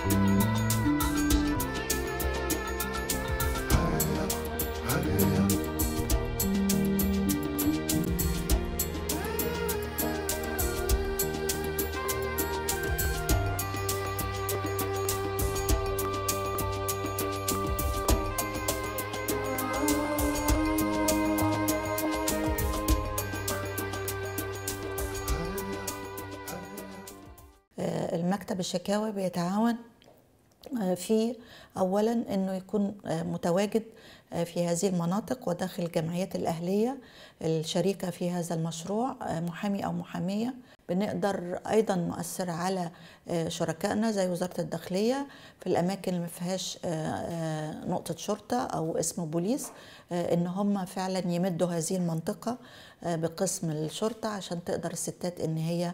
المكتب الشكاوي بيتعاون في اولا انه يكون متواجد في هذه المناطق وداخل الجمعيات الاهليه الشريكه في هذا المشروع محامي او محاميه بنقدر ايضا نؤثر على شركائنا زي وزاره الداخليه في الاماكن اللي ما فيهاش نقطه شرطه او اسم بوليس ان هم فعلا يمدوا هذه المنطقه بقسم الشرطه عشان تقدر الستات ان هي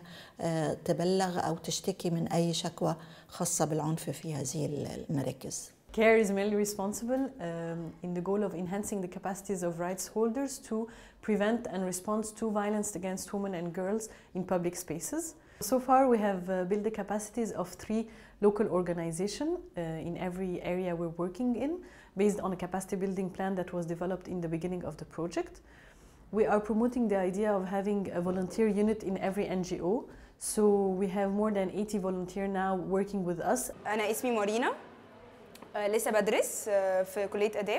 تبلغ او تشتكي من اي شكوى خاصه بالعنف في هذه المراكز. CARE is mainly responsible um, in the goal of enhancing the capacities of rights holders to prevent and respond to violence against women and girls in public spaces. So far, we have uh, built the capacities of three local organizations uh, in every area we're working in, based on a capacity building plan that was developed in the beginning of the project. We are promoting the idea of having a volunteer unit in every NGO. So we have more than 80 volunteers now working with us. أنا اسمي مارينا لسه بدرس في كلية آداب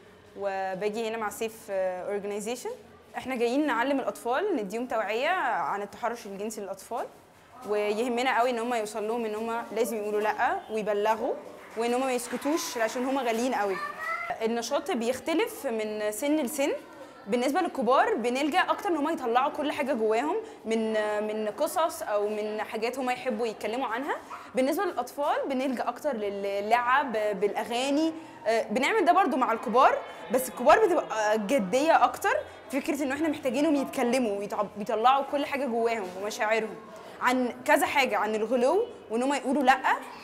وباجي هنا مع سيف اورجانيزيشن احنا جايين نعلم الاطفال نديهم توعيه عن التحرش الجنسي للاطفال ويهمنا قوي ان هم يوصل لهم ان هم لازم يقولوا لا ويبلغوا وان هم ما يسكتوش عشان هم غاليين قوي النشاط بيختلف من سن لسن بالنسبه للكبار بنلجا اكتر ان هم يطلعوا كل حاجه جواهم من من قصص او من حاجات هم يحبوا يتكلموا عنها بالنسبه للاطفال بنلجا اكتر للعب بالاغاني بنعمل ده برضو مع الكبار بس الكبار بتبقى جديه اكتر فكره انه احنا محتاجينهم يتكلموا ويطلعوا كل حاجه جواهم ومشاعرهم عن كذا حاجه عن الغلو وان هم يقولوا لا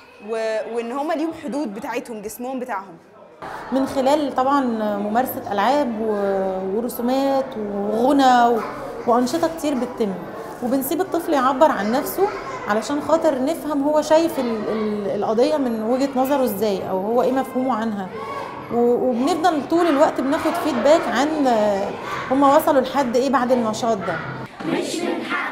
وان هم ليهم حدود بتاعتهم جسمهم بتاعهم من خلال طبعا ممارسه العاب ورسومات وغنى وانشطه كتير بتتم وبنسيب الطفل يعبر عن نفسه علشان خاطر نفهم هو شايف القضيه من وجهه نظره ازاي او هو ايه مفهومه عنها وبنفضل طول الوقت بناخد فيدباك عن هم وصلوا لحد ايه بعد النشاط ده مش من حق